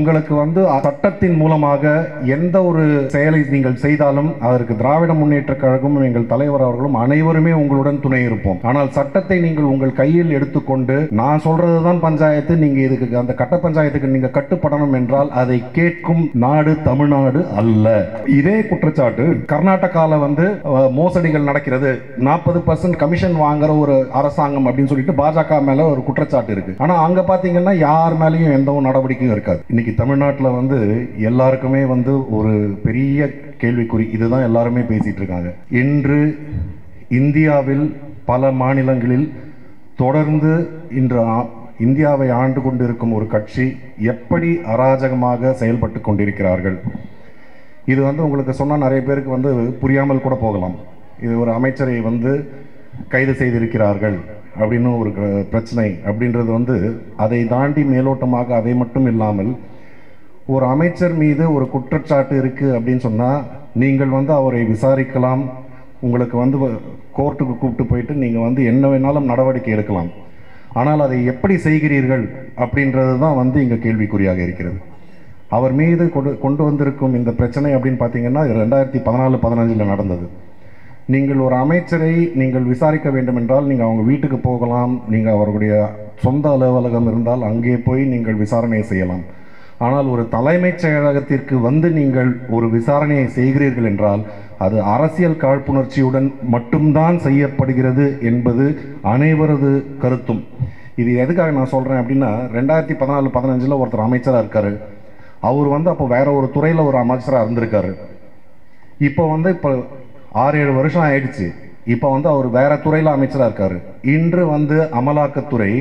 உங்களுக்கு வந்து சட்டத்தின் மூலமாக எந்த ஒரு செயலை நீங்கள் செய்தாலும் அதற்கு திராவிட முன்னேற்ற கழகமும் எங்கள் தலைவர் அவர்களும் அனைவருமே உங்களுடன் துணை இருப்போம் ஆனால் சட்டத்தை நீங்கள் உங்கள் கையில் எடுத்துக்கொண்டு நான் சொல்றதுதான் பஞ்சாயத்து நீங்க இதுக்கு அந்த கட்ட பஞ்சாயத்துக்கு நீங்க கட்டுப்படணும் என்றால் அதை கேட்கும் நாடு தமிழ்நாடு அல்ல இதே குற்றச்சாட்டு கர்நாடகால வந்து அஹ், மோசடிகள் நடக்கிறது நாற்பது பர்சன்ட் கமிஷன் வாங்குற ஒரு அரசாங்கம் அப்படின்னு சொல்லிட்டு பாஜக மேல ஒரு குற்றச்சாட்டு இருக்கு ஆனா அங்க பாத்தீங்கன்னா யார் மேலயும் எந்த ஒரு நடவடிக்கையும் இருக்காது இன்னைக்கு தமிழ்நாட்டில் வந்து எல்லாருக்குமே வந்து ஒரு பெரிய கேள்விக்குறி இதுதான் எல்லாருமே பேசிட்டு இருக்காங்க இன்று இந்தியாவில் பல மாநிலங்களில் தொடர்ந்து இன்று ஆ- இந்தியாவை ஆண்டு கொண்டிருக்கும் ஒரு கட்சி எப்படி அராஜகமாக செயல்பட்டு கொண்டிருக்கிறார்கள் இது வந்து உங்களுக்கு சொன்னால் நிறைய பேருக்கு வந்து புரியாமல் கூட போகலாம் இது ஒரு அமைச்சரை வந்து கைது செய்திருக்கிறார்கள் அப்படின்னு ஒரு க- பிரச்சனை அப்படின்றது வந்து அதை தாண்டி மேலோட்டமாக அதை மட்டும் இல்லாமல் ஒரு அமைச்சர் மீது ஒரு குற்றச்சாட்டு இருக்கு அப்படின்னு சொன்னால் நீங்கள் வந்து அவரை விசாரிக்கலாம் உங்களுக்கு வந்து கோர்ட்டுக்கு கூப்பிட்டு போயிட்டு நீங்கள் வந்து என்ன வேணாலும் நடவடிக்கை எடுக்கலாம் ஆனால் அதை எப்படி செய்கிறீர்கள் அப்படின்றது தான் வந்து இங்கே கேள்விக்குறியாக இருக்கிறது அவர் மீது கொண்டு கொண்டு வந்திருக்கும் இந்த பிரச்சனை அப்படின்னு பார்த்தீங்கன்னா இது ரெண்டாயிரத்தி பதினாலு பதினஞ்சில் நடந்தது நீங்கள் ஒரு அமைச்சரை நீங்கள் விசாரிக்க வேண்டும் என்றால் நீங்கள் அவங்க வீட்டுக்கு போகலாம் நீங்கள் அவர்களுடைய சொந்த அலுவலகம் இருந்தால் அங்கே போய் நீங்கள் விசாரணை செய்யலாம் ஆனால் ஒரு தலைமைச் செயலகத்திற்கு வந்து நீங்கள் ஒரு விசாரணையை செய்கிறீர்கள் என்றால் அது அரசியல் காழ்ப்புணர்ச்சியுடன் மட்டும்தான் செய்யப்படுகிறது என்பது அனைவரது கருத்தும் இது எதுக்காக நான் சொல்கிறேன் அப்படின்னா ரெண்டாயிரத்தி பதினாலு பதினஞ்சில் ஒருத்தர் அமைச்சராக இருக்காரு அவர் வந்து அப்போ வேற ஒரு துறையில் ஒரு அமைச்சராக இருந்திருக்காரு இப்போ வந்து இப்போ ஆறு ஏழு வருஷம் ஆயிடுச்சு இப்போ வந்து அவர் வேற துறையில் அமைச்சராக இருக்காரு இன்று வந்து அமலாக்கத்துறை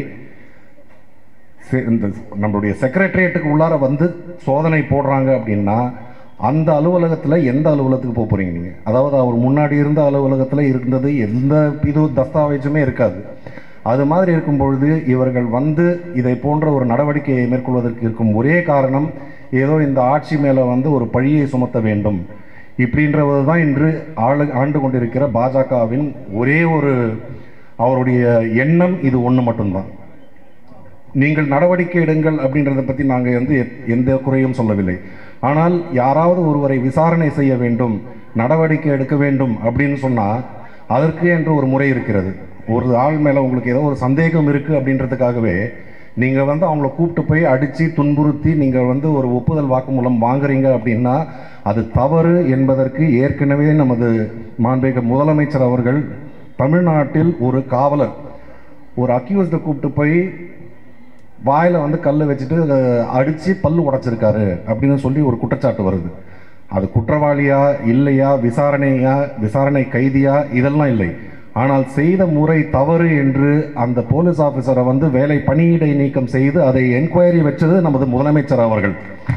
செ- இந்த நம்மளுடைய செக்ரட்டரியேட்டுக்கு உள்ளார வந்து சோதனை போடுறாங்க அப்படின்னா அந்த அலுவலகத்தில் எந்த அலுவலகத்துக்கு போக போறீங்க நீங்கள் அதாவது அவர் முன்னாடி இருந்த அலுவலகத்தில் இருந்தது எந்த இது தஸ்தாவேஜுமே இருக்காது அது மாதிரி இருக்கும் பொழுது இவர்கள் வந்து இதை போன்ற ஒரு நடவடிக்கையை மேற்கொள்வதற்கு இருக்கும் ஒரே காரணம் ஏதோ இந்த ஆட்சி மேலே வந்து ஒரு பழியை சுமத்த வேண்டும் இப்படின்றது தான் இன்று ஆளு ஆண்டு கொண்டிருக்கிற பாஜகவின் ஒரே ஒரு அவருடைய எண்ணம் இது ஒன்று மட்டும்தான் நீங்கள் நடவடிக்கை எடுங்கள் அப்படின்றத பற்றி நாங்கள் வந்து எத்- எந்த குறையும் சொல்லவில்லை ஆனால் யாராவது ஒருவரை விசாரணை செய்ய வேண்டும் நடவடிக்கை எடுக்க வேண்டும் அப்படின்னு சொன்னால் அதற்கு என்று ஒரு முறை இருக்கிறது ஒரு ஆள் மேலே உங்களுக்கு ஏதோ ஒரு சந்தேகம் இருக்குது அப்படின்றதுக்காகவே நீங்கள் வந்து அவங்கள கூப்பிட்டு போய் அடித்து துன்புறுத்தி நீங்கள் வந்து ஒரு ஒப்புதல் வாக்குமூலம் வாங்குறீங்க அப்படின்னா அது தவறு என்பதற்கு ஏற்கனவே நமது மாண்புமிகு முதலமைச்சர் அவர்கள் தமிழ்நாட்டில் ஒரு காவலர் ஒரு அக்யூஸ்டை கூப்பிட்டு போய் வாயில் வந்து கல் வச்சுட்டு அடித்து பல்லு உடைச்சிருக்காரு அப்படின்னு சொல்லி ஒரு குற்றச்சாட்டு வருது அது குற்றவாளியா இல்லையா விசாரணையா விசாரணை கைதியா இதெல்லாம் இல்லை ஆனால் செய்த முறை தவறு என்று அந்த போலீஸ் ஆஃபீஸரை வந்து வேலை பணியிடை நீக்கம் செய்து அதை என்கொயரி வச்சது நமது முதலமைச்சர் அவர்கள்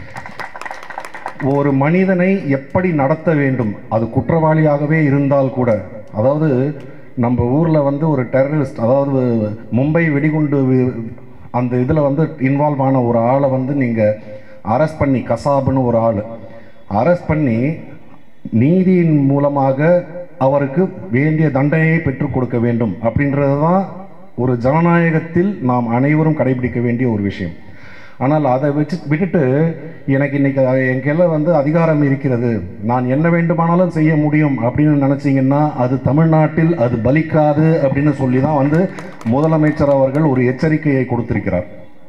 ஒரு மனிதனை எப்படி நடத்த வேண்டும் அது குற்றவாளியாகவே இருந்தால் கூட அதாவது நம்ம ஊரில் வந்து ஒரு டெரரிஸ்ட் அதாவது மும்பை வெடிகுண்டு வி- அந்த இதில் வந்து இன்வால்வ் ஆன ஒரு ஆளை வந்து நீங்கள் அரெஸ்ட் பண்ணி கசாப்னு ஒரு ஆள் அரெஸ்ட் பண்ணி நீதியின் மூலமாக அவருக்கு வேண்டிய தண்டனையை பெற்றுக் கொடுக்க வேண்டும் அப்படின்றது தான் ஒரு ஜனநாயகத்தில் நாம் அனைவரும் கடைபிடிக்க வேண்டிய ஒரு விஷயம் ஆனால் அதை வச்சு விட்டுட்டு எனக்கு இன்னைக்கு என் கையில் வந்து அதிகாரம் இருக்கிறது நான் என்ன வேண்டுமானாலும் செய்ய முடியும் அப்படின்னு நினச்சிங்கன்னா அது தமிழ்நாட்டில் அது பலிக்காது அப்படின்னு சொல்லி தான் வந்து முதலமைச்சர் அவர்கள் ஒரு எச்சரிக்கையை கொடுத்திருக்கிறார்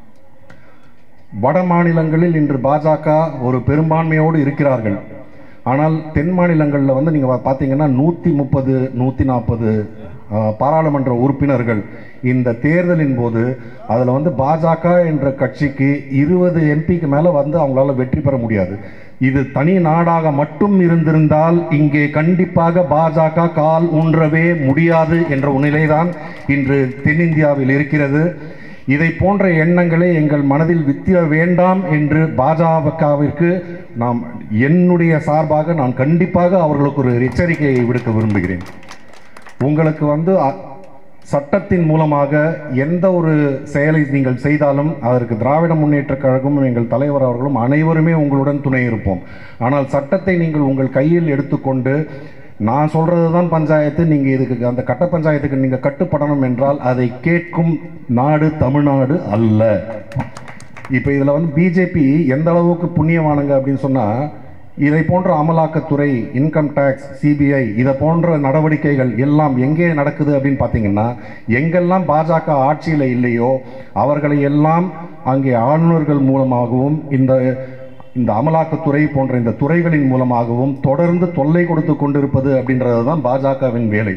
வட மாநிலங்களில் இன்று பாஜக ஒரு பெரும்பான்மையோடு இருக்கிறார்கள் ஆனால் தென் மாநிலங்களில் வந்து நீங்கள் பார்த்தீங்கன்னா நூற்றி முப்பது நூற்றி நாற்பது பாராளுமன்ற உறுப்பினர்கள் இந்த தேர்தலின் போது அதில் வந்து பாஜக என்ற கட்சிக்கு இருபது எம்பிக்கு மேலே வந்து அவங்களால வெற்றி பெற முடியாது இது தனி நாடாக மட்டும் இருந்திருந்தால் இங்கே கண்டிப்பாக பாஜக கால் ஊன்றவே முடியாது என்ற ஒரு நிலைதான் இன்று தென்னிந்தியாவில் இருக்கிறது இதை போன்ற எண்ணங்களை எங்கள் மனதில் வித்திய வேண்டாம் என்று பாஜகவிற்கு நாம் என்னுடைய சார்பாக நான் கண்டிப்பாக அவர்களுக்கு ஒரு எச்சரிக்கையை விடுக்க விரும்புகிறேன் உங்களுக்கு வந்து அ- சட்டத்தின் மூலமாக எந்த ஒரு செயலை நீங்கள் செய்தாலும் அதற்கு திராவிட முன்னேற்ற கழகமும் எங்கள் தலைவர் அவர்களும் அனைவருமே உங்களுடன் துணை இருப்போம் ஆனால் சட்டத்தை நீங்கள் உங்கள் கையில் எடுத்துக்கொண்டு நான் சொல்றது தான் பஞ்சாயத்து நீங்க இதுக்கு அந்த கட்ட பஞ்சாயத்துக்கு நீங்க கட்டுப்படணும் என்றால் அதை கேட்கும் நாடு தமிழ்நாடு அல்ல இப்போ இதில் வந்து பிஜேபி எந்த அளவுக்கு புண்ணியவானுங்க அப்படின்னு சொன்னால் இதை போன்ற அமலாக்கத்துறை இன்கம் டேக்ஸ் சிபிஐ இதை போன்ற நடவடிக்கைகள் எல்லாம் எங்கே நடக்குது அப்படின்னு பார்த்தீங்கன்னா எங்கெல்லாம் பாஜக ஆட்சியில் இல்லையோ அவர்களை எல்லாம் அங்கே ஆளுநர்கள் மூலமாகவும் இந்த இந்த அமலாக்கத்துறை போன்ற இந்த துறைகளின் மூலமாகவும் தொடர்ந்து தொல்லை கொடுத்து கொண்டிருப்பது அப்படின்றது தான் பாஜகவின் வேலை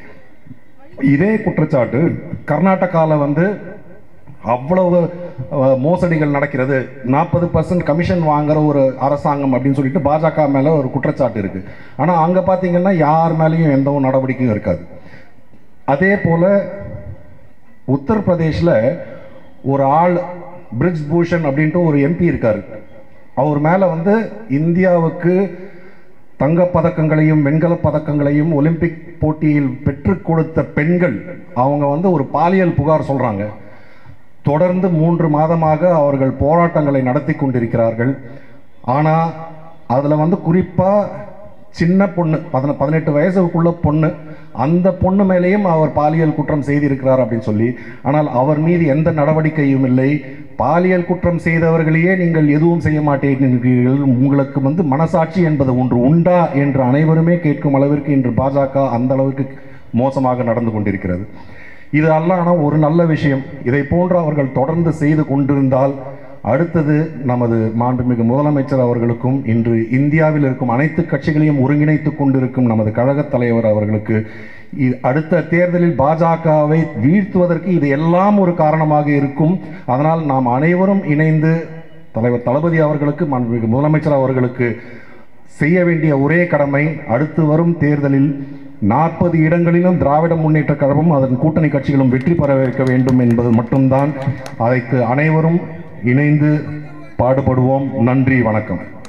இதே குற்றச்சாட்டு கர்நாடகாவில் வந்து அவ்வளவு அஹ், மோசடிகள் நடக்கிறது நாற்பது பர்சன்ட் கமிஷன் வாங்குற ஒரு அரசாங்கம் அப்படின்னு சொல்லிட்டு பாஜக மேலே ஒரு குற்றச்சாட்டு இருக்கு ஆனால் அங்கே பார்த்தீங்கன்னா யார் மேலேயும் எந்த ஒரு நடவடிக்கையும் இருக்காது அதே போல் உத்தரப்பிரதேஷில் ஒரு ஆள் பிரிஜ் பூஷன் அப்படின்ட்டு ஒரு எம்பி இருக்காரு அவர் மேலே வந்து இந்தியாவுக்கு தங்கப் பதக்கங்களையும் வெண்கலப் பதக்கங்களையும் ஒலிம்பிக் போட்டியில் பெற்றுக் கொடுத்த பெண்கள் அவங்க வந்து ஒரு பாலியல் புகார் சொல்றாங்க தொடர்ந்து மூன்று மாதமாக அவர்கள் போராட்டங்களை நடத்தி கொண்டிருக்கிறார்கள் ஆனால் அதில் வந்து குறிப்பாக சின்ன பொண்ணு பதின பதினெட்டு வயசுக்குள்ள பொண்ணு அந்த பொண்ணு மேலேயும் அவர் பாலியல் குற்றம் செய்திருக்கிறார் அப்படின்னு சொல்லி ஆனால் அவர் மீது எந்த நடவடிக்கையும் இல்லை பாலியல் குற்றம் செய்தவர்களையே நீங்கள் எதுவும் செய்ய மாட்டேங்கிறீர்கள் உங்களுக்கு வந்து மனசாட்சி என்பது ஒன்று உண்டா என்று அனைவருமே கேட்கும் அளவிற்கு இன்று பாஜக அந்த அளவுக்கு மோசமாக நடந்து கொண்டிருக்கிறது இது ஆனால் ஒரு நல்ல விஷயம் இதை போன்று அவர்கள் தொடர்ந்து செய்து கொண்டிருந்தால் அடுத்தது நமது மாண்புமிகு முதலமைச்சர் அவர்களுக்கும் இன்று இந்தியாவில் இருக்கும் அனைத்து கட்சிகளையும் ஒருங்கிணைத்துக் கொண்டிருக்கும் நமது கழகத் தலைவர் அவர்களுக்கு இ- அடுத்த தேர்தலில் பாஜகவை வீழ்த்துவதற்கு இது எல்லாம் ஒரு காரணமாக இருக்கும் அதனால் நாம் அனைவரும் இணைந்து தலைவர் தளபதி அவர்களுக்கு மாண்புமிகு முதலமைச்சர் அவர்களுக்கு செய்ய வேண்டிய ஒரே கடமை அடுத்து வரும் தேர்தலில் நாற்பது இடங்களிலும் திராவிட முன்னேற்ற கழகமும் அதன் கூட்டணி கட்சிகளும் வெற்றி பெற வைக்க வேண்டும் என்பது மட்டும்தான் அதற்கு அனைவரும் இணைந்து பாடுபடுவோம் நன்றி வணக்கம்